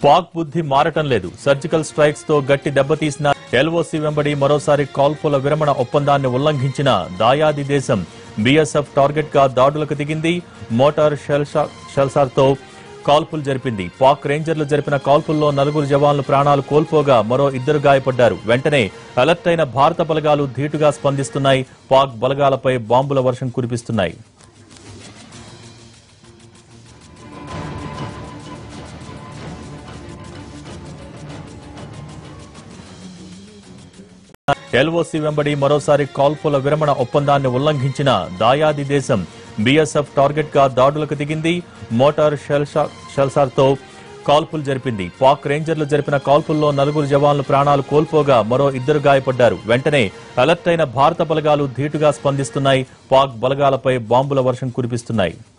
పాక్ బుద్ధి మారటం లేదు సర్జికల్ స్ట్రైక్స్ తో గట్టి దెబ్బతీసిన ఎల్ఓసి వెంబడి మరోసారి కాల్పుల విరమణ ఒప్పందాన్ని ఉల్లంఘించిన దాయాది దేశం బీఎస్ఎఫ్ టార్గెట్ గా దాడులకు దిగింది మోటార్ షెల్సార్ తో కాల్పులు జరిపింది పాక్ రేంజర్లు జరిపిన కాల్పుల్లో నలుగురు జవాన్లు ప్రాణాలు కోల్పోగా మరో ఇద్దరు గాయపడ్డారు వెంటనే అలర్ట్ అయిన భారత బలగాలు ధీటుగా స్పందిస్తున్నాయి పాక్ బలగాలపై బాంబుల వర్షం కురిపిస్తున్నాయి ఎల్ఓసి వెంబడి మరోసారి కాల్పుల విరమణ ఒప్పందాన్ని ఉల్లంఘించిన దాయాది దేశం బీఎస్ఎఫ్ టార్గెట్ గా దాడులకు దిగింది మోటార్ షెల్సార్ తో కాల్పులు జరిపింది పాక్ రేంజర్లు జరిపిన కాల్పుల్లో నలుగురు జవాన్లు ప్రాణాలు కోల్పోగా మరో ఇద్దరు గాయపడ్డారు వెంటనే అలర్ట్ అయిన భారత బలగాలు ధీటుగా స్పందిస్తున్నాయి పాక్ బలగాలపై బాంబుల వర్షం కురిపిస్తున్నాయి